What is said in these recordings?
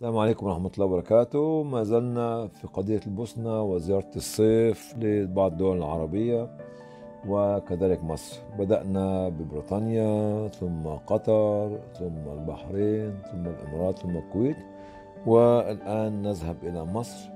السلام عليكم ورحمة الله وبركاته ما زلنا في قضية البوسنة وزيارة الصيف لبعض الدول العربية وكذلك مصر بدأنا ببريطانيا ثم قطر ثم البحرين ثم الإمارات ثم الكويت والآن نذهب إلى مصر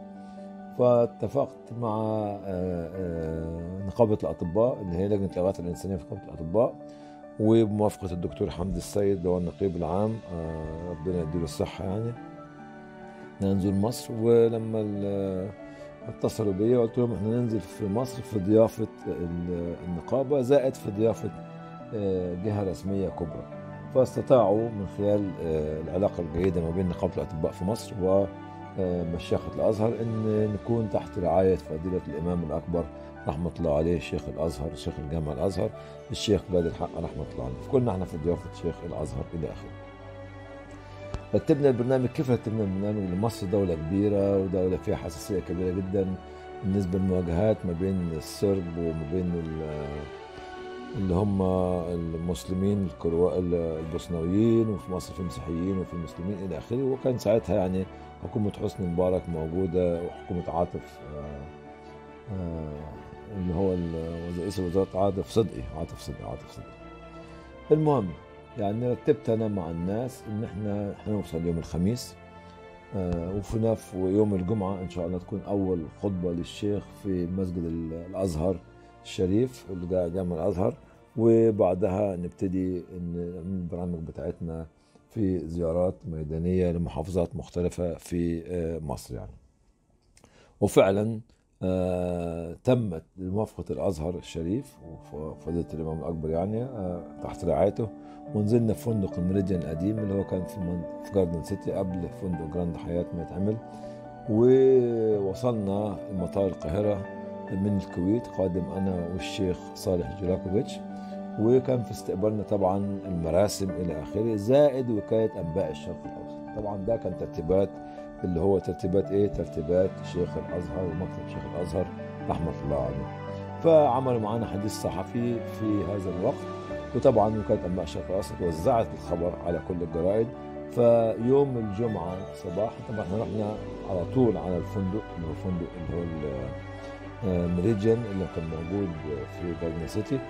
فاتفقت مع آه، آه، نقابة الأطباء اللي هي لجنة الإغاثة الإنسانية في نقابة الأطباء وبموافقة الدكتور حمد السيد اللي هو النقيب العام آه، ربنا يديله الصحة يعني ننزل مصر ولما ال- اتصلوا بيا قلت لهم احنا ننزل في مصر في ضيافة ال- النقابة زائد في ضيافة آه، جهة رسمية كبرى فاستطاعوا من خلال آه، العلاقة الجيدة ما بين نقابة الأطباء في مصر ومشيخة الأزهر أن نكون تحت رعاية فضيلة الإمام الأكبر رحمة الله عليه شيخ الأزهر شيخ الجامع الأزهر الشيخ جاد الحق رحمة الله عليه فكنا احنا في ضيافة شيخ الأزهر إلى آخره رتبنا البرنامج كيف رتبنا البرنامج لمصر دولة كبيرة ودولة فيها حساسية كبيرة جدا بالنسبة للمواجهات ما بين الصرب وما بين ال- اللي هم المسلمين الكروا البوسنويين وفي مصر في مسيحيين وفي مسلمين إلى آخره وكان ساعتها يعني حكومة حسني مبارك موجودة وحكومة عاطف آه، آه، اللي هو ال- رئيس الوزراء عاطف صدقي عاطف صدقي عاطف صدقي المهم يعني رتبت انا مع الناس ان احنا هنوصل يوم الخميس آه وفي نفس يوم الجمعه ان شاء الله تكون اول خطبه للشيخ في مسجد ال- الازهر الشريف اللي جا- جامع الازهر وبعدها نبتدي ان نعمل البرامج بتاعتنا في زيارات ميدانيه لمحافظات مختلفه في آه مصر يعني وفعلا آه تمت موافقة الأزهر الشريف وفضيلة الإمام الأكبر يعني آه تحت رعايته ونزلنا في فندق الميريديان القديم اللي هو كان في من... في جاردن سيتي قبل فندق جراند حياة ما يتعمل ووصلنا مطار القاهرة من الكويت قادم أنا والشيخ صالح جولاكوفيتش وكان في استقبالنا طبعا المراسم إلى آخره زائد وكالة أنباء الشرق الأوسط طبعا ده كان ترتيبات اللي هو ترتيبات إيه ترتيبات شيخ الأزهر ومكتب شيخ الأزهر رحمة الله عليه فعملوا معنا حديث صحفي في هذا الوقت وطبعا وكاله انباء الشرق الاوسط وزعت الخبر على كل الجرائد فيوم الجمعه صباحا طبعا احنا رحنا على طول على الفندق اللي هو الفندق اللي هو المريجن اللي كان موجود في جاردن سيتي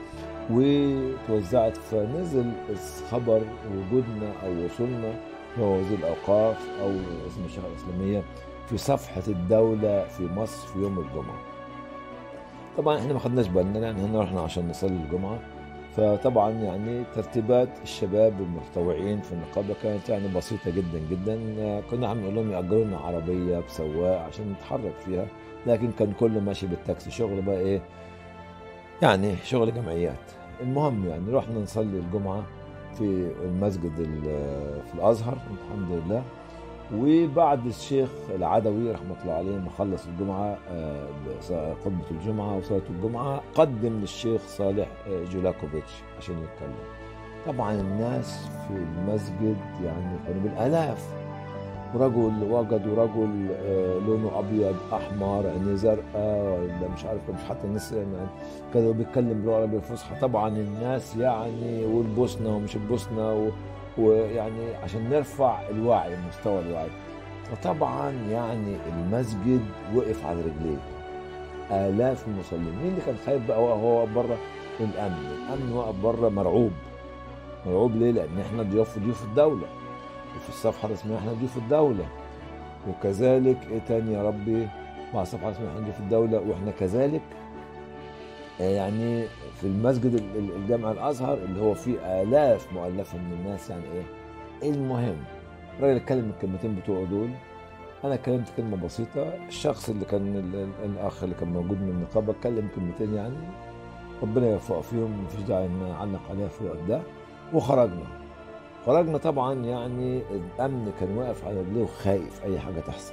وتوزعت فنزل خبر وجودنا او وصولنا هو وزير الاوقاف او اسم الشيخ الاسلاميه في صفحه الدوله في مصر في يوم الجمعه طبعا احنا ما خدناش بالنا لان احنا رحنا عشان نصلي الجمعه فطبعا يعني ترتيبات الشباب المتطوعين في النقابه كانت يعني بسيطه جدا جدا كنا عم نقول لهم ياجروا لنا عربيه بسواق عشان نتحرك فيها لكن كان كله ماشي بالتاكسي شغل بقى ايه يعني شغل جمعيات المهم يعني رحنا نصلي الجمعه في المسجد ال- في الازهر الحمد لله وبعد الشيخ العدوي رحمه الله عليه ما خلص الجمعه آه، بص- خطبه الجمعه وصلاه الجمعه قدم للشيخ صالح آه، جولاكوفيتش عشان يتكلم طبعا الناس في المسجد يعني كانوا بالالاف رجل وجدوا رجل آه، لونه ابيض احمر عينيه زرقاء ولا مش عارف مش حتى الناس يعني كانوا بيتكلم باللغه العربيه الفصحى طبعا الناس يعني والبوسنه ومش البوسنه و ويعني عشان نرفع الوعي مستوى الوعي فطبعا يعني المسجد وقف على رجليه آلاف المصلين مين اللي كان خايف بقى هو هو واقف بره الأمن الأمن واقف بره مرعوب مرعوب ليه لأن احنا ضيوف ضيوف الدولة وفي الصفحة الرسمية احنا ضيوف الدولة وكذلك ايه تاني يا ربي مع الصفحة الرسمية احنا ضيوف الدولة واحنا كذلك آه، يعني في المسجد ال- ال- الجامع الازهر اللي هو فيه الاف مؤلفه من الناس يعني ايه المهم الراجل اتكلم الكلمتين بتوعه دول انا اتكلمت كلمه بسيطه الشخص اللي كان ال- ال- الاخ اللي كان موجود من النقابه اتكلم كلمتين يعني ربنا يوفقه فيهم مفيش داعي ان نعلق عليها في الوقت ده وخرجنا خرجنا طبعا يعني الامن كان واقف على رجليه وخايف اي حاجه تحصل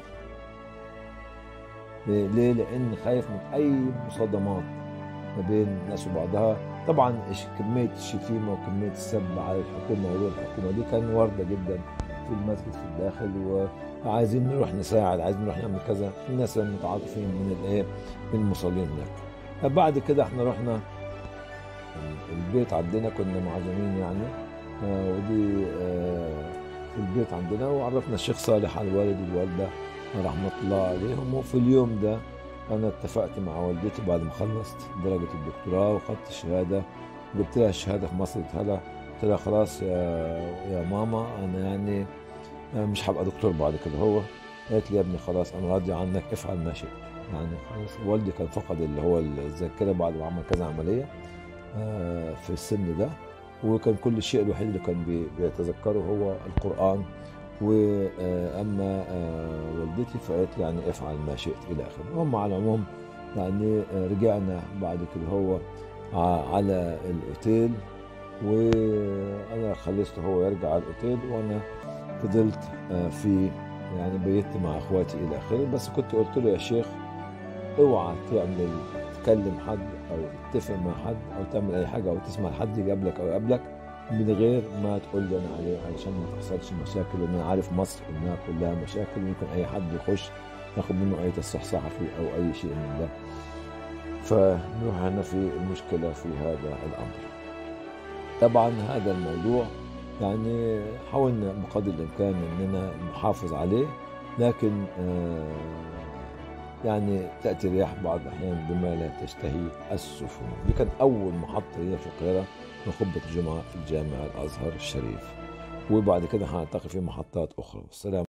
ليه؟ ليه؟ لان خايف من اي مصادمات ما بين الناس وبعضها طبعا إش- كميه الشتيمه وكميه السب على الحكومه وغير الحكومه دي كان وارده جدا في المسجد في الداخل وعايزين نروح نساعد عايزين نروح نعمل كذا الناس المتعاطفين من الايه من المصلين هناك بعد كده احنا رحنا البيت عندنا كنا معزومين يعني آه ودي آه في البيت عندنا وعرفنا الشيخ صالح على الوالد والوالدة رحمة الله عليهم وفي اليوم ده أنا اتفقت مع والدتي بعد ما خلصت درجة الدكتوراه وخدت الشهادة جبت لها الشهادة في مصر قلت لها قلت لها خلاص يا يا ماما أنا يعني مش هبقى دكتور بعد كده هو قالت لي يا ابني خلاص أنا راضي عنك افعل ما شئت يعني خلاص والدي كان فقد اللي هو الذاكرة بعد ما عمل كذا عملية آه، في السن ده وكان كل الشيء الوحيد اللي كان بي- بيتذكره هو القرآن وأما والدتي فقالت لي يعني افعل ما شئت إلى آخره هم على العموم يعني آه، رجعنا بعد كده هو ع- على الأوتيل وأنا خلصته هو يرجع على الأوتيل وأنا فضلت آه، في يعني بيت مع اخواتي الى اخره بس كنت قلت له يا شيخ اوعى تعمل تكلم حد او تتفق مع حد او تعمل اي حاجه او تسمع حد يقابلك او يقابلك من غير ما تقول لي انا عليه علشان ما تحصلش مشاكل لان انا عارف مصر انها كلها مشاكل ويمكن اي حد يخش ياخد منه اي تصريح صحفي او اي شيء من ده فنروح هنا في المشكله في هذا الامر طبعا هذا الموضوع يعني حاولنا بقدر الامكان اننا نحافظ عليه لكن آه، يعني تاتي الرياح بعض الاحيان بما لا تشتهي السفن دي كانت اول محطه ليا في القاهره من خطبه الجمعه في الجامع الازهر الشريف وبعد كده هنلتقي في محطات اخرى والسلام